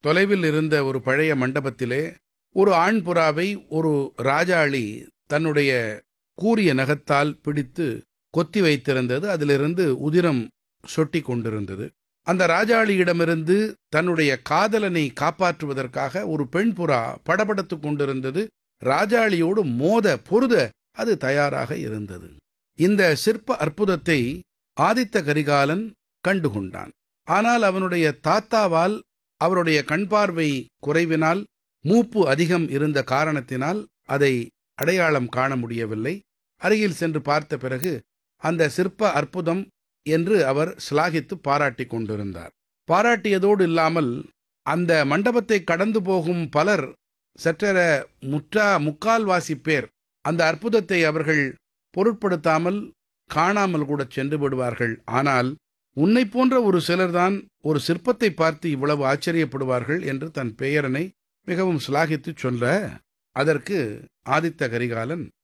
தொலைவில் இருந்த ஒரு பழைய மண்டபத்திலே ஒரு ஆண் புறாவை ஒரு ராஜாளி தன்னுடைய கூரிய நகத்தால் பிடித்து கொத்தி வைத்திருந்தது அதிலிருந்து உதிரம் சொட்டி கொண்டிருந்தது அந்த ராஜாளியிடமிருந்து தன்னுடைய காதலனை காப்பாற்றுவதற்காக ஒரு பெண் புறா படபடத்துக் கொண்டிருந்தது ராஜாளியோடு மோத பொருத அது தயாராக இருந்தது இந்த சிற்ப அற்புதத்தை ஆதித்த கரிகாலன் கண்டுகொண்டான் ஆனால் அவனுடைய தாத்தாவால் அவருடைய கண்பார்வை குறைவினால் மூப்பு அதிகம் இருந்த காரணத்தினால் அதை அடையாளம் காண முடியவில்லை அருகில் சென்று பார்த்த பிறகு அந்த சிற்ப அற்புதம் என்று அவர் சிலாகித்து பாராட்டிக் கொண்டிருந்தார் பாராட்டியதோடு இல்லாமல் அந்த மண்டபத்தை கடந்து போகும் பலர் சற்றெர முற்றா முக்கால்வாசி பேர் அந்த அற்புதத்தை அவர்கள் பொருட்படுத்தாமல் காணாமல் கூட சென்று விடுவார்கள் ஆனால் உன்னை போன்ற ஒரு சிலர்தான் ஒரு சிற்பத்தை பார்த்து இவ்வளவு ஆச்சரியப்படுவார்கள் என்று தன் பெயரனை மிகவும் சிலாகித்துச் சொல்ல அதற்கு ஆதித்த கரிகாலன்